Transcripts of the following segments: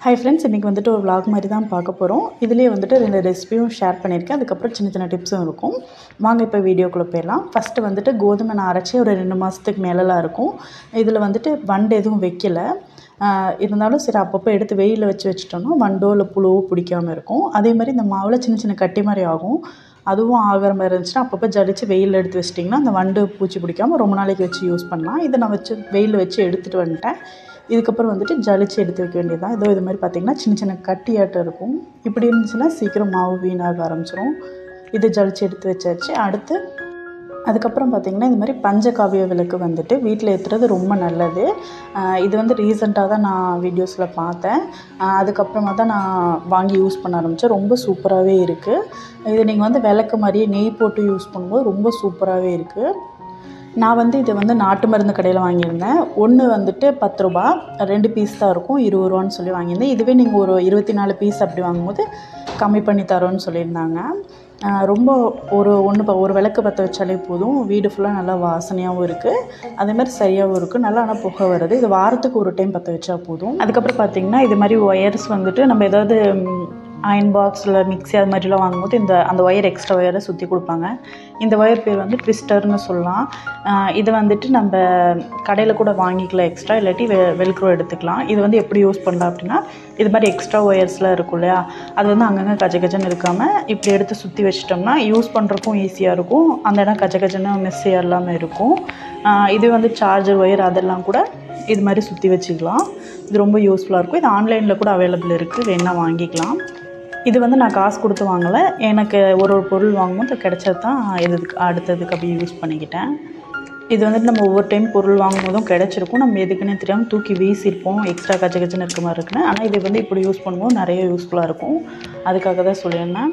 hi friends இன்றைக்கி வந்துட்டு ஒரு vlog மாதிரி தான் பார்க்க போகிறோம் இதுலேயே வந்துட்டு ரெண்டு ரெசிபியும் ஷேர் பண்ணியிருக்கேன் அதுக்கப்புறம் சின்ன சின்ன டிப்ஸும் இருக்கும் வாங்க இப்போ வீடியோக்குள்ளே போயிடலாம் ஃபஸ்ட்டு வந்துட்டு கோதுமை நான் அரைச்சி ஒரு ரெண்டு மாதத்துக்கு மேலெலாம் இருக்கும் இதில் வந்துட்டு வண்டு எதுவும் வைக்கல ஆஹ் இருந்தாலும் சரி அப்பப்போ எடுத்து வெயிலில் வச்சு வச்சிட்டோம்னா வண்டோ இல்லை புழுவோ பிடிக்காம இருக்கும் அதே மாதிரி இந்த மாவில் சின்ன சின்ன கட்டி மாதிரி ஆகும் அதுவும் ஆகிற மாதிரி இருந்துச்சுன்னா அப்பப்போ ஜலிச்சு வெயிலில் எடுத்து வச்சிட்டிங்கன்னா அந்த வண்டு பூச்சி பிடிக்காம ரொம்ப நாளைக்கு வச்சு யூஸ் பண்ணலாம் இதை நான் வச்சு வெயிலில் வச்சு எடுத்துகிட்டு வந்துட்டேன் இதுக்கப்புறம் வந்துட்டு ஜலிச்சு எடுத்து வைக்க வேண்டியதுதான் இதோ இது மாதிரி பார்த்திங்கன்னா சின்ன சின்ன கட்டியாட்டம் இருக்கும் இப்படி இருந்துச்சுன்னா சீக்கிரம் மாவு வீணாக ஆரம்பிச்சிரும் இது ஜலிச்சு எடுத்து வச்சாச்சு அடுத்து அதுக்கப்புறம் பார்த்திங்கன்னா இந்த மாதிரி பஞ்சகாவிய விளக்கு வந்துட்டு வீட்டில் ஏற்றுறது ரொம்ப நல்லது ஆஹ் இது வந்து ரீசெண்டாக தான் நான் வீடியோஸில் பார்த்தேன் ஆஹ் அதுக்கப்புறமா தான் நான் வாங்கி யூஸ் பண்ண ஆரம்பித்தேன் ரொம்ப சூப்பராகவே இருக்குது இது நீங்கள் வந்து விளக்கு மாதிரியே நெய் போட்டு யூஸ் பண்ணும்போது ரொம்ப சூப்பராகவே இருக்குது நான் வந்து இது வந்து நாட்டு மருந்து கடையில் வாங்கியிருந்தேன் ஒன்று வந்துட்டு பத்து ரூபா ரெண்டு பீஸ் தான் இருக்கும் இருபது ரூபான்னு சொல்லி வாங்கியிருந்தேன் இதுவே நீங்கள் ஒரு இருபத்தி நாலு பீஸ் அப்படி வாங்கும்போது கம்மி பண்ணி தரோன்னு சொல்லியிருந்தாங்க ஆஹ் ரொம்ப ஒரு ஒன்று ஒரு விளக்கு பற்ற வச்சாலே போதும் வீடு ஃபுல்லாக நல்லா வாசனையாகவும் இருக்குது அதே மாதிரி சரியாகவும் இருக்குது நல்லா ஆனால் புகை வருது இது வாரத்துக்கு ஒரு டைம் பற்ற வச்சா போதும் அதுக்கப்புறம் பார்த்திங்கன்னா இது மாதிரி ஒயர்ஸ் வந்துட்டு நம்ம ஏதாவது அயன் பாக்ஸில் மிக்ஸி அது மாதிரிலாம் வாங்கும்போது இந்த அந்த ஒயர் எக்ஸ்ட்ரா ஒயரை சுற்றி கொடுப்பாங்க இந்த ஒயர் பேர் வந்து ட்விஸ்டர்னு சொல்லலாம் ஆஹ் இது வந்துட்டு நம்ம கடையில் கூட வாங்கிக்கலாம் எக்ஸ்ட்ரா இல்லாட்டி வெ வெல்க்ரோ எடுத்துக்கலாம் இது வந்து எப்படி யூஸ் பண்ணலாம் அப்படின்னா இது மாதிரி எக்ஸ்ட்ரா ஒயர்ஸ்லாம் இருக்கும் இல்லையா அது வந்து அங்கங்கே கஜ கஜன்னு இருக்காமல் இப்படி எடுத்து சுற்றி வச்சிட்டோம்னா யூஸ் பண்ணுறக்கும் ஈஸியாக இருக்கும் அந்த இடம் கஜ கஜன்னு மெஸ்ஸியாக இல்லாமல் இருக்கும் ஆஹ் இது வந்து சார்ஜர் ஒயர் அதெல்லாம் கூட இது மாதிரி சுற்றி வச்சுக்கலாம் இது ரொம்ப யூஸ்ஃபுல்லாக இருக்கும் இது ஆன்லைனில் கூட அவைலபிள் இருக்குது வேணால் வாங்கிக்கலாம் இது வந்து நான் காசு கொடுத்து வாங்கலை எனக்கு ஒரு ஒரு பொருள் வாங்கும்போது கிடைச்சது தான் இதுக்கு அடுத்ததுக்கு அப்படி யூஸ் பண்ணிக்கிட்டேன் இது வந்துட்டு நம்ம ஒவ்வொரு டைம் பொருள் வாங்கும்போதும் கிடச்சிருக்கும் நம்ம எதுக்குன்னே தெரியாமல் தூக்கி வீசியிருப்போம் எக்ஸ்ட்ரா கச்ச கச்சன்னு இருக்க மாதிரி இருக்குன்னு ஆனால் இது வந்து இப்படி யூஸ் பண்ணும்போது நிறைய யூஸ்ஃபுல்லாக இருக்கும் அதுக்காக தான் சொல்லியிருந்தேன்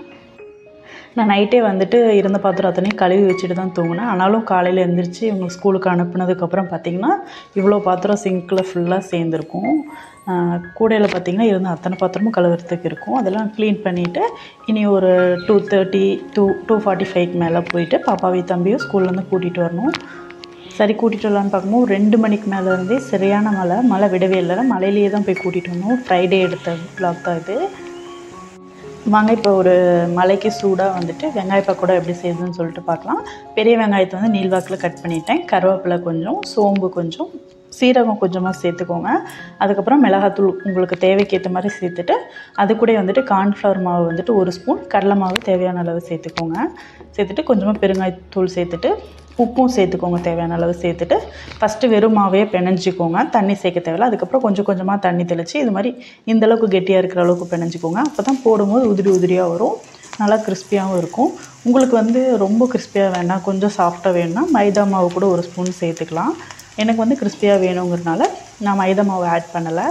நான் நைட்டே வந்துட்டு இருந்த பாத்திரம் அத்தனையும் கழுவி வச்சுட்டு தான் தூங்கினேன் ஆனாலும் காலையில் எழுந்திரிச்சு இவங்க ஸ்கூலுக்கு அனுப்புனதுக்கப்புறம் பார்த்திங்கன்னா இவ்வளோ பாத்திரம் சிங்கில் ஃபுல்லாக சேர்ந்துருக்கும் கூடையில் பார்த்திங்கன்னா இருந்த அத்தனை பாத்திரமும் கழுவுறதுக்கு இருக்கும் அதெல்லாம் க்ளீன் பண்ணிவிட்டு இனி ஒரு two thirty two two forty ஃபைவ்க்கு மேலே போயிட்டு பாப்பாவையும் தம்பியும் ஸ்கூல்லேருந்து கூட்டிகிட்டு வரணும் சரி கூட்டிகிட்டு வரலான்னு பார்க்கும்போது ரெண்டு மணிக்கு மேலே இருந்தே சரியான மழை மழை விடவே இல்லை மழையிலேயே தான் போய் கூட்டிகிட்டு வந்தோம் ஃப்ரைடே எடுத்த vlog தான் இது வாங்க இப்போ ஒரு மலைக்கு சூடாக வந்துட்டு வெங்காய பக்கோடா எப்படி செய்யுதுன்னு சொல்லிட்டு பார்க்கலாம் பெரிய வெங்காயத்தை வந்து நீள்வாக்கில் கட் பண்ணிட்டேன் கருவேப்பிலை கொஞ்சம் சோம்பு கொஞ்சம் சீரகம் கொஞ்சமாக சேர்த்துக்கோங்க அதுக்கப்புறம் மிளகாத்தூள் உங்களுக்கு தேவைக்கு ஏற்ற மாதிரி சேர்த்துட்டு அது கூட வந்துட்டு கார்ன்ஃப்ளவர் மாவு வந்துட்டு ஒரு ஸ்பூன் கடலை மாவு தேவையான அளவு சேர்த்துக்கோங்க சேர்த்துட்டு கொஞ்சமாக பெருங்காயத்தூள் சேர்த்துட்டு உப்பும் சேர்த்துக்கோங்க தேவையான அளவு சேர்த்துட்டு ஃபஸ்ட்டு வெறும் மாவையே பிணைஞ்சிக்கோங்க தண்ணி சேர்க்க தேவையில்ல அதுக்கப்புறம் கொஞ்சம் கொஞ்சமாக தண்ணி தெளித்து இது மாதிரி இந்த அளவுக்கு கெட்டியாக இருக்கிற அளவுக்கு பிணைஞ்சிக்கோங்க அப்போ தான் போடும்போது உதிரி உதிரியாக வரும் நல்லா கிறிஸ்பியாகவும் இருக்கும் உங்களுக்கு வந்து ரொம்ப கிறிஸ்பியாக வேண்டாம் கொஞ்சம் சாஃப்டாக வேணும்னா மைதா மாவு கூட ஒரு ஸ்பூன் சேர்த்துக்கலாம் எனக்கு வந்து கிறிஸ்பியாக வேணுங்கிறதுனால நான் மைதா மாவு ஆட் பண்ணலை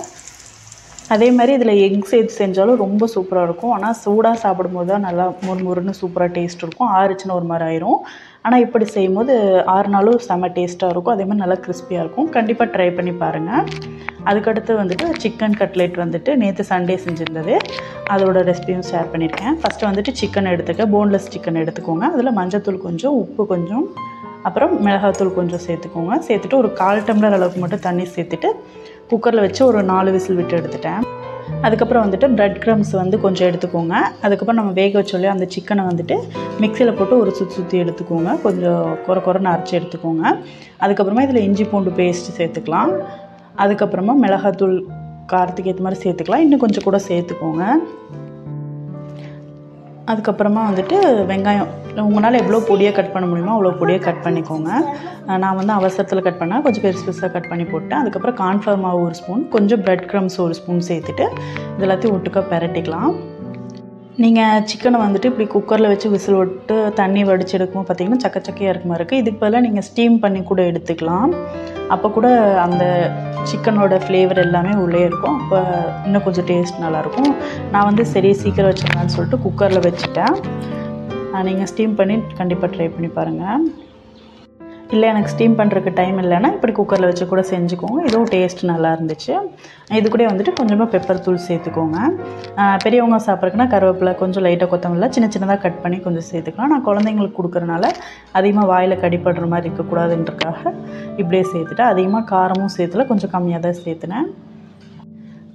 அதே மாதிரி இதில் எக் சேர்த்து செஞ்சாலும் ரொம்ப சூப்பராக இருக்கும் ஆனால் சூடாக சாப்பிடும்போது தான் நல்லா முறுமுறுன்னு சூப்பராக டேஸ்ட் இருக்கும் ஆறுச்சுன்னு ஒரு மாதிரி ஆயிரும் ஆனால் இப்படி செய்யும்போது ஆறுனாலும் செம்ம டேஸ்ட்டாக இருக்கும் அதே மாதிரி நல்லா கிறிஸ்பியாக இருக்கும் கண்டிப்பாக ட்ரை பண்ணி பாருங்கள் அதுக்கடுத்து வந்துட்டு சிக்கன் கட்லெட் வந்துட்டு நேற்று சண்டே செஞ்சுருந்தது அதோட ரெசிபியும் ஷேர் பண்ணியிருக்கேன் ஃபஸ்ட்டு வந்துட்டு சிக்கன் எடுத்துக்க போன்லெஸ் சிக்கன் எடுத்துக்கோங்க அதில் மஞ்சத்தூள் கொஞ்சம் உப்பு கொஞ்சம் அப்புறம் மிளகாத்தூள் கொஞ்சம் சேர்த்துக்கோங்க சேர்த்துட்டு ஒரு கால் டம்ளர் அளவுக்கு மட்டும் தண்ணி சேர்த்துட்டு குக்கரில் வச்சு ஒரு நாலு விசில் விட்டு எடுத்துட்டேன் அதுக்கப்புறம் வந்துட்டு பிரெட் க்ரம்ஸ் வந்து கொஞ்சம் எடுத்துக்கோங்க அதுக்கப்புறம் நம்ம வேக வச்சோல்லையே அந்த சிக்கனை வந்துட்டு மிக்சியில் போட்டு ஒரு சுற்றி சுற்றி எடுத்துக்கோங்க கொஞ்சம் குறை குறைன்னு அரைச்சி எடுத்துக்கோங்க அதுக்கப்புறமா இதில் இஞ்சி பூண்டு பேஸ்ட்டு சேர்த்துக்கலாம் அதுக்கப்புறமா மிளகாத்தூள் காரத்துக்கு ஏற்ற மாதிரி சேர்த்துக்கலாம் இன்னும் கொஞ்சம் கூட சேர்த்துக்கோங்க அதுக்கப்புறமா வந்துட்டு வெங்காயம் உங்களால் எவ்வளோ பொடியாக கட் பண்ண முடியுமோ அவ்வளோ பொடியாக கட் பண்ணிக்கோங்க அஹ் நான் வந்து அவசரத்தில் கட் பண்ணால் கொஞ்சம் பெருசு பெருசாக கட் பண்ணி போட்டேன் அதுக்கப்புறம் கார்ன்ஃப்ளவர் மாவு ஒரு ஸ்பூன் கொஞ்சம் பிரெட் க்ரம்ஸ் ஒரு ஸ்பூன் சேர்த்துட்டு இது எல்லாத்தையும் ஒட்டுக்கா பெரட்டிக்கலாம் நீங்கள் சிக்கனை வந்துட்டு இப்படி குக்கரில் வச்சு விசில் விட்டு தண்ணி வடிச்சு எடுக்கும்போது பார்த்தீங்கன்னா சக்க சக்கையாக இருக்க மாதிரி இருக்குது இதுக்கு பதிலாக நீங்கள் ஸ்டீம் பண்ணி கூட எடுத்துக்கலாம் அப்போ கூட அந்த சிக்கனோட ஃப்ளேவர் எல்லாமே உள்ளே இருக்கும் அப்போ இன்னும் கொஞ்சம் டேஸ்ட் நல்லாயிருக்கும் நான் வந்து சரி சீக்கிரம் வச்சிடலான்னு சொல்லிட்டு குக்கரில் வச்சுட்டேன் நீங்கள் ஸ்டீம் பண்ணி கண்டிப்பாக ட்ரை பண்ணி பாருங்கள் இல்லை எனக்கு ஸ்டீம் பண்ணுறதுக்கு டைம் இல்லைன்னா இப்படி குக்கரில் வச்சு கூட செஞ்சுக்கோங்க இதுவும் டேஸ்ட் நல்லா இருந்துச்சு இது கூட வந்துட்டு கொஞ்சமாக பெப்பர் தூள் சேர்த்துக்கோங்க ஆஹ் பெரியவங்க சாப்பிட்றதுக்குனா கருவேப்பிலை கொஞ்சம் லைட்டாக கொத்தமல்லி சின்ன சின்னதாக கட் பண்ணி கொஞ்சம் சேர்த்துக்கலாம் நான் குழந்தைங்களுக்கு கொடுக்குறனால அதிகமாக வாயில் கடிப்படுற மாதிரி இருக்கக்கூடாதுன்றக்காக இப்படியே சேர்த்துட்டு அதிகமாக காரமும் சேர்த்துல கொஞ்சம் கம்மியாக தான் சேர்த்துனேன்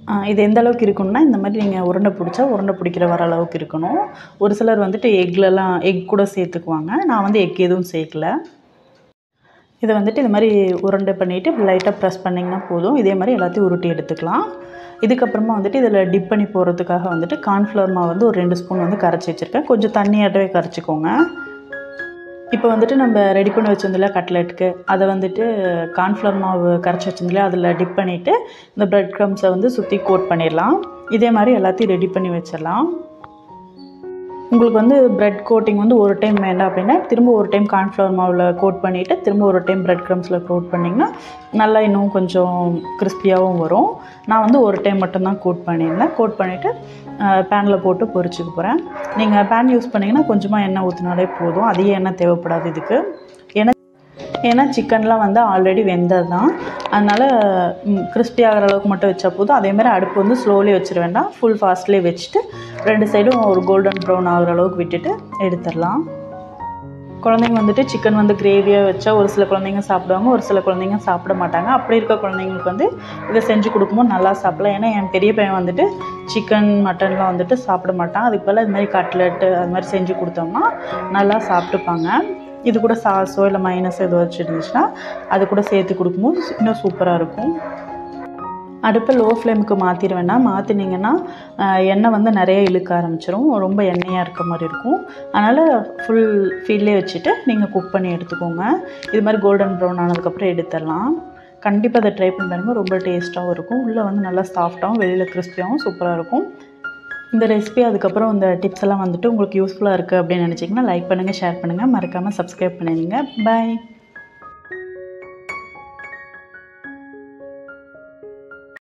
ஆஹ் இது எந்த அளவுக்கு இருக்கணும்னா இந்த மாதிரி நீங்கள் உருண்டை பிடிச்சா உருண்டை பிடிக்கிற வர அளவுக்கு இருக்கணும் ஒரு சிலர் வந்துட்டு எக்லலாம் எக் கூட சேர்த்துக்குவாங்க நான் வந்து எக் எதுவும் சேர்க்கல இதை வந்துட்டு இது மாதிரி உருண்டை பண்ணிவிட்டு லைட்டாக ப்ரெஸ் பண்ணிங்கன்னா போதும் இதே மாதிரி எல்லாத்தையும் உருட்டி எடுத்துக்கலாம் இதுக்கப்புறமா வந்துட்டு இதில் டிப் பண்ணி போடுறதுக்காக வந்துட்டு கார்ன்ஃப்ளவர் மாவு வந்து ஒரு ரெண்டு ஸ்பூன் வந்து கரைச்சி வச்சுருக்கேன் கொஞ்சம் தண்ணியாட்டவே கரைச்சிக்கோங்க இப்போ வந்துட்டு நம்ம ரெடி பண்ணி வச்சிருந்தோம்ல கட்லெட்டுக்கு அதை வந்துட்டு கார்ன்ஃப்ளவர் மாவு கரைச்சி வச்சிருந்தோம்ல அதில் டிப் பண்ணிவிட்டு இந்த ப்ரெட் க்ரம்ஸை வந்து சுற்றி கோட் பண்ணிடலாம் இதே மாதிரி எல்லாத்தையும் ரெடி பண்ணி வச்சிடலாம் உங்களுக்கு வந்து ப்ரெட் கோட்டிங் வந்து ஒரு டைம் வேண்டாம் அப்படின்னா திரும்ப ஒரு டைம் கார்ன்ஃப்ளவர் மாவில் கோட் பண்ணிவிட்டு திரும்ப ஒரு டைம் ப்ரெட் க்ரம்ஸில் கோட் பண்ணிங்கன்னா நல்லா இன்னும் கொஞ்சம் கிறிஸ்பியாகவும் வரும் நான் வந்து ஒரு டைம் மட்டும்தான் கோட் பண்ணியிருந்தேன் கோட் பண்ணிவிட்டு பேனில் போட்டு பொரிச்சுக்க போகிறேன் நீங்கள் பேன் யூஸ் பண்ணிங்கன்னா கொஞ்சமாக எண்ணெய் ஊற்றினாலே போதும் அதிக எண்ணெய் தேவைப்படாது இதுக்கு ஏன்னா ஏன்னா சிக்கன்லாம் வந்து ஆல்ரெடி வெந்தது தான் அதனால் கிறிஸ்பி ஆகிற அளவுக்கு மட்டும் வச்சா போதும் அதேமாதிரி அடுப்பு வந்து ஸ்லோலி வச்சிட வேண்டாம் ஃபுல் ஃபாஸ்ட்லேயே வச்சுட்டு ரெண்டு சைடும் ஒரு கோல்டன் ப்ரௌன் ஆகிற அளவுக்கு விட்டுட்டு எடுத்துடலாம் குழந்தைங்க வந்துட்டு சிக்கன் வந்து கிரேவியாக வச்சா ஒரு சில குழந்தைங்க சாப்பிடுவாங்க ஒரு சில குழந்தைங்க சாப்பிட மாட்டாங்க அப்படி இருக்க குழந்தைங்களுக்கு வந்து இதை செஞ்சு கொடுக்கும்போது நல்லா சாப்பிடலாம் ஏன்னா என் பெரிய பையன் வந்துட்டு சிக்கன் மட்டன்லாம் வந்துட்டு சாப்பிட மாட்டான் அதுக்கு பதிலாக இது மாதிரி கட்லெட்டு அது மாதிரி செஞ்சு கொடுத்தோம்னா நல்லா சாப்பிட்டுப்பாங்க இது கூட சாஸோ இல்லை மைனஸ் ஏதோ வச்சு இருந்துச்சுன்னா அது கூட சேர்த்து கொடுக்கும்போது இன்னும் சூப்பராக இருக்கும் அடுப்பை லோ ஃப்ளேமுக்கு மாற்றிட வேண்டாம் மாற்றினீங்கன்னா எண்ணெய் வந்து நிறைய இழுக்க ஆரம்பிச்சிரும் ரொம்ப எண்ணெயாக இருக்க மாதிரி இருக்கும் அதனால் ஃபுல் ஃபீல்லே வச்சுட்டு நீங்கள் குக் பண்ணி எடுத்துக்கோங்க இது மாதிரி கோல்டன் ப்ரௌன் ஆனதுக்கப்புறம் எடுத்துடலாம் கண்டிப்பாக அதை ட்ரை பண்ணி பாருங்கள் ரொம்ப டேஸ்ட்டாகவும் இருக்கும் உள்ளே வந்து நல்லா சாஃப்டாகவும் வெளியில் கிறிஸ்பியாகவும் சூப்பராக இருக்கும் இந்த ரெசிபி அதுக்கப்புறம் இந்த டிப்ஸ் எல்லாம் வந்துட்டு உங்களுக்கு யூஸ்ஃபுல்லாக இருக்குது அப்படின்னு நினச்சிங்கன்னா லைக் பண்ணுங்கள் ஷேர் பண்ணுங்கள் மறக்காமல் சப்ஸ்கிரைப் பண்ணிடுங்க பாய்